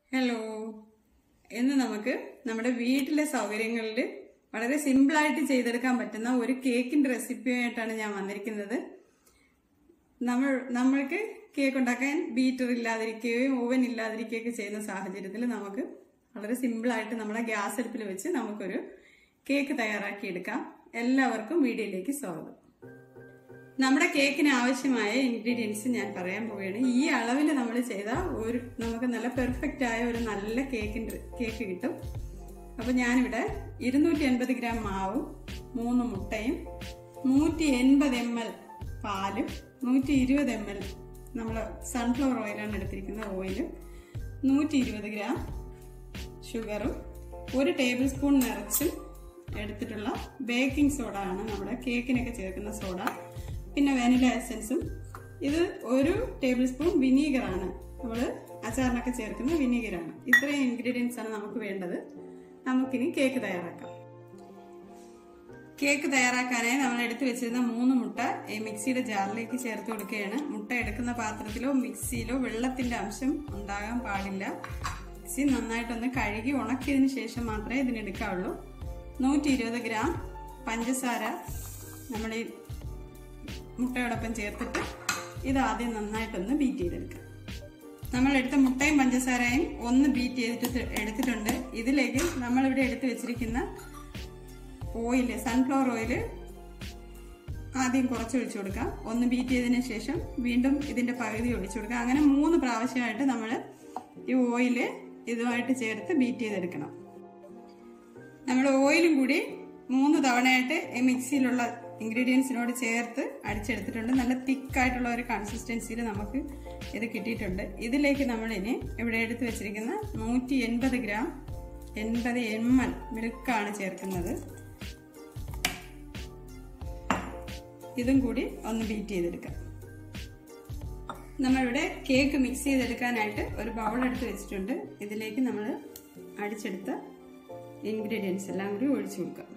hello ഇന്ന് നമുക്ക് നമ്മുടെ വീട്ടിലെ സൗകര്യങ്ങളിൽ വളരെ സിമ്പിളായിട്ട് ചെയ്തെടുക്കാൻ പറ്റുന്ന ഒരു കേക്കിന്റെ റെസിപ്പിയായിട്ടാണ് ഞാൻ വന്നിരിക്കുന്നത് നമ്മൾ നമ്മൾക്ക് കേക്ക് ഉണ്ടാക്കാൻ ബീറ്റർ ഇല്ലാതിരിക്കുകയും ഓവൻ ഇല്ലാതിരിക്കുകയൊക്കെ ചെയ്യുന്ന സാഹചര്യത്തിൽ നമുക്ക് വളരെ സിമ്പിളായിട്ട് നമ്മളെ ഗ്യാസ് അടുപ്പിൽ വെച്ച് നമുക്കൊരു കേക്ക് തയ്യാറാക്കി എടുക്കാം എല്ലാവർക്കും വീഡിയോയിലേക്ക് സ്വാഗതം നമ്മുടെ കേക്കിന് ആവശ്യമായ ഇൻഗ്രീഡിയൻസ് ഞാൻ പറയാൻ പോവുകയാണ് ഈ അളവിൽ നമ്മൾ ചെയ്ത ഒരു നമുക്ക് നല്ല പെർഫെക്റ്റ് ആയ ഒരു നല്ല കേക്കിൻ്റെ കേക്ക് കിട്ടും അപ്പോൾ ഞാനിവിടെ ഇരുന്നൂറ്റി എൺപത് ഗ്രാം മാവും മൂന്ന് മുട്ടയും നൂറ്റി എൺപത് എം എൽ പാലും നൂറ്റി ഇരുപത് എം എൽ നമ്മൾ സൺഫ്ലവർ ഓയിലാണ് എടുത്തിരിക്കുന്ന ഓയിലും നൂറ്റി ഇരുപത് ഗ്രാം ഷുഗറും ഒരു ടേബിൾ സ്പൂൺ നിറച്ചും എടുത്തിട്ടുള്ള ബേക്കിംഗ് സോഡ ആണ് നമ്മുടെ കേക്കിനൊക്കെ ചേർക്കുന്ന സോഡ പിന്നെ വാനില എസൻസും ഇത് ഒരു ടേബിൾ സ്പൂൺ വിനീഗറാണ് നമ്മൾ അച്ചാറിനൊക്കെ ചേർക്കുന്ന വിനീഗറാണ് ഇത്രയും ഇൻഗ്രീഡിയൻസ് ആണ് നമുക്ക് വേണ്ടത് നമുക്കിനി കേക്ക് തയ്യാറാക്കാം കേക്ക് തയ്യാറാക്കാനായി നമ്മൾ എടുത്തു വെച്ചിരുന്ന മൂന്ന് മുട്ട ഈ മിക്സിയുടെ ജാറിലേക്ക് ചേർത്ത് കൊടുക്കുകയാണ് മുട്ട എടുക്കുന്ന പാത്രത്തിലോ മിക്സിയിലോ വെള്ളത്തിന്റെ അംശം ഉണ്ടാകാൻ പാടില്ല മിക്സി നന്നായിട്ടൊന്ന് കഴുകി ഉണക്കിയതിന് ശേഷം മാത്രമേ ഇതിനെടുക്കാവുള്ളൂ നൂറ്റി ഇരുപത് ഗ്രാം പഞ്ചസാര നമ്മൾ ഈ മുട്ടയോടൊപ്പം ചേർത്തിട്ട് ഇത് ആദ്യം നന്നായിട്ടൊന്ന് ബീറ്റ് ചെയ്തെടുക്കാം നമ്മൾ എടുത്ത മുട്ടയും പഞ്ചസാരയും ഒന്ന് ബീറ്റ് ചെയ്തിട്ട് എടുത്തിട്ടുണ്ട് ഇതിലേക്ക് നമ്മളിവിടെ എടുത്തു വെച്ചിരിക്കുന്ന ഓയില് സൺഫ്ലവർ ഓയില് ആദ്യം കുറച്ച് ഒഴിച്ചു കൊടുക്കാം ഒന്ന് ബീറ്റ് ചെയ്തതിന് ശേഷം വീണ്ടും ഇതിന്റെ പകുതി ഒഴിച്ചു കൊടുക്കാം അങ്ങനെ മൂന്ന് പ്രാവശ്യമായിട്ട് നമ്മൾ ഈ ഓയില് ഇതുമായിട്ട് ചേർത്ത് ബീറ്റ് ചെയ്തെടുക്കണം നമ്മൾ ഓയിലും കൂടി മൂന്ന് തവണയായിട്ട് ഈ മിക്സിയിലുള്ള ഇൻഗ്രീഡിയൻസിനോട് ചേർത്ത് അടിച്ചെടുത്തിട്ടുണ്ട് നല്ല തിക്കായിട്ടുള്ള ഒരു കൺസിസ്റ്റൻസിയിൽ നമുക്ക് ഇത് കിട്ടിയിട്ടുണ്ട് ഇതിലേക്ക് നമ്മൾ ഇനി ഇവിടെ എടുത്ത് വെച്ചിരിക്കുന്ന നൂറ്റി എൺപത് ഗ്രാം എൺപത് എം എൽ മിൽക്കാണ് ചേർക്കുന്നത് ഇതും കൂടി ഒന്ന് ബീറ്റ് ചെയ്തെടുക്കാം നമ്മളിവിടെ കേക്ക് മിക്സ് ചെയ്തെടുക്കാനായിട്ട് ഒരു ബൗൾ എടുത്ത് വെച്ചിട്ടുണ്ട് ഇതിലേക്ക് നമ്മൾ അടിച്ചെടുത്ത ഇൻഗ്രീഡിയൻസ് എല്ലാം കൂടി ഒഴിച്ചു കൊടുക്കാം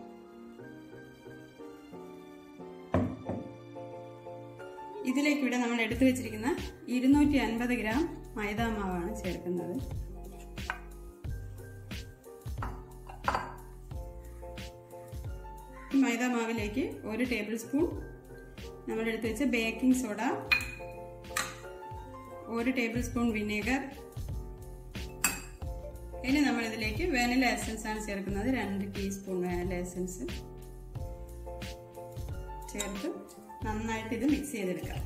ഇതിലേക്ക് ഇവിടെ നമ്മൾ എടുത്തു വെച്ചിരിക്കുന്ന ഇരുന്നൂറ്റി അൻപത് ഗ്രാം മൈദാ മാവാണ് ചേർക്കുന്നത് ഈ മൈദാ മാവിലേക്ക് ഒരു ടേബിൾ സ്പൂൺ നമ്മൾ എടുത്തു വെച്ച ബേക്കിംഗ് സോഡ ഒരു ടേബിൾ സ്പൂൺ വിനേഗർ ഇനി നമ്മൾ ഇതിലേക്ക് വാനില എസൻസ് ആണ് ചേർക്കുന്നത് രണ്ട് ടീസ്പൂൺ വാനില എസൻസ് ചേർത്ത് നന്നായിട്ട് ഇത് മിക്സ് ചെയ്തെടുക്കാം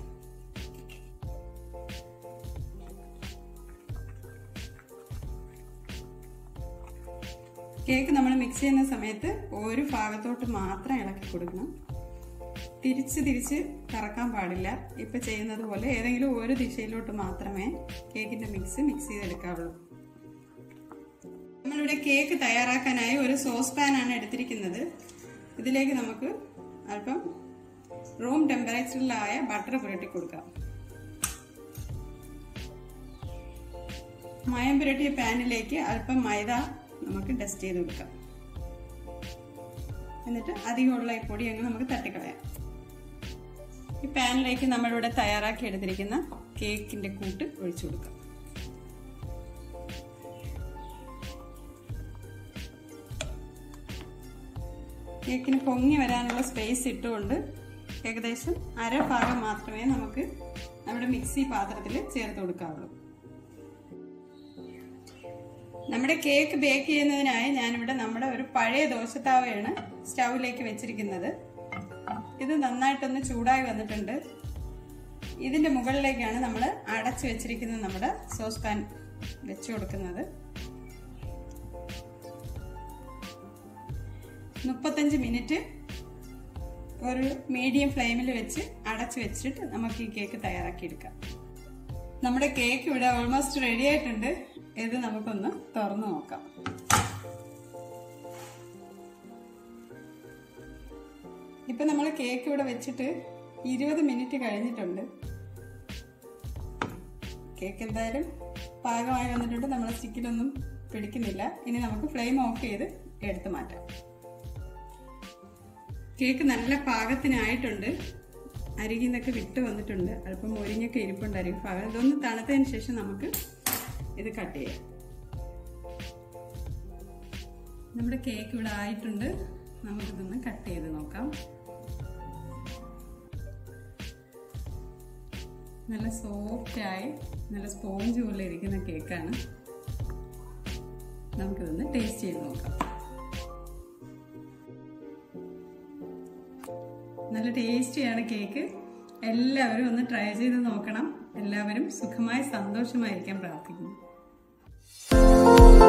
കേക്ക് നമ്മൾ മിക്സ് ചെയ്യുന്ന സമയത്ത് ഒരു ഭാഗത്തോട്ട് മാത്രം ഇളക്കി കൊടുക്കണം തിരിച്ച് തിരിച്ച് കറക്കാൻ പാടില്ല ഇപ്പൊ ചെയ്യുന്നത് പോലെ ഏതെങ്കിലും ഒരു ദിശയിലോട്ട് മാത്രമേ കേക്കിന്റെ മിക്സ് മിക്സ് ചെയ്തെടുക്കാവുള്ളൂ നമ്മളിവിടെ കേക്ക് തയ്യാറാക്കാനായി ഒരു സോസ് പാൻ ആണ് എടുത്തിരിക്കുന്നത് ഇതിലേക്ക് നമുക്ക് അല്പം റൂം ടെമ്പറേച്ചറിലായ ബട്ടർ പുരട്ടി കൊടുക്കാം മയം പുരട്ടിയ പാനിലേക്ക് അല്പം മൈദ നമുക്ക് ടെസ്റ്റ് ചെയ്ത് കൊടുക്കാം എന്നിട്ട് അധികമുള്ള ഈ പൊടി അങ്ങ് നമുക്ക് തട്ടിക്കളയാം ഈ പാനിലേക്ക് നമ്മളിവിടെ തയ്യാറാക്കി എടുത്തിരിക്കുന്ന കേക്കിന്റെ കൂട്ട് ഒഴിച്ചു കൊടുക്കാം കേക്കിന് പൊങ്ങി വരാനുള്ള സ്പേസ് ഇട്ടുകൊണ്ട് ഏകദേശം അര ഭാഗം മാത്രമേ നമുക്ക് നമ്മുടെ മിക്സി പാത്രത്തിൽ ചേർത്ത് കൊടുക്കാവുള്ളൂ നമ്മുടെ കേക്ക് ബേക്ക് ചെയ്യുന്നതിനായി ഞാനിവിടെ നമ്മുടെ ഒരു പഴയ ദോശത്താവയാണ് സ്റ്റൗവിലേക്ക് വെച്ചിരിക്കുന്നത് ഇത് നന്നായിട്ടൊന്ന് ചൂടായി വന്നിട്ടുണ്ട് ഇതിന്റെ മുകളിലേക്കാണ് നമ്മൾ അടച്ചു വെച്ചിരിക്കുന്ന നമ്മുടെ സോസ് പാൻ വെച്ചു കൊടുക്കുന്നത് മുപ്പത്തഞ്ച് മിനിറ്റ് ഒരു മീഡിയം ഫ്ലെയിമിൽ വെച്ച് അടച്ചു വെച്ചിട്ട് നമുക്ക് ഈ കേക്ക് തയ്യാറാക്കിയെടുക്കാം നമ്മുടെ കേക്ക് ഇവിടെ ഓൾമോസ്റ്റ് റെഡി ആയിട്ടുണ്ട് ഇത് നമുക്കൊന്ന് തുറന്നു നോക്കാം ഇപ്പൊ നമ്മൾ കേക്ക് ഇവിടെ വെച്ചിട്ട് ഇരുപത് മിനിറ്റ് കഴിഞ്ഞിട്ടുണ്ട് കേക്ക് എന്തായാലും പാകമായി വന്നിട്ടുണ്ട് നമ്മളെ സ്റ്റിക്കിലൊന്നും പിടിക്കുന്നില്ല ഇനി നമുക്ക് ഫ്ലെയിം ഓഫ് ചെയ്ത് എടുത്തു മാറ്റാം കേക്ക് നല്ല പാകത്തിനായിട്ടുണ്ട് അരികിൽ നിന്നൊക്കെ വിട്ട് വന്നിട്ടുണ്ട് അല്പം മൊരിഞ്ഞൊക്കെ ഇരിപ്പുണ്ട് അരിക് ഭാഗം ഇതൊന്ന് തണുത്തതിന് ശേഷം നമുക്ക് ഇത് കട്ട് ചെയ്യാം നമ്മുടെ കേക്ക് ഇവിടെ ആയിട്ടുണ്ട് നമുക്കിതൊന്ന് കട്ട് ചെയ്ത് നോക്കാം നല്ല സോഫ്റ്റായി നല്ല സ്പോഞ്ച് പോലെ ഇരിക്കുന്ന കേക്കാണ് നമുക്കിതൊന്ന് ടേസ്റ്റ് ചെയ്ത് നോക്കാം നല്ല ടേസ്റ്റിയാണ് കേക്ക് എല്ലാവരും ഒന്ന് ട്രൈ ചെയ്ത് നോക്കണം എല്ലാവരും സുഖമായി സന്തോഷമായിരിക്കാൻ പ്രാർത്ഥിക്കുന്നു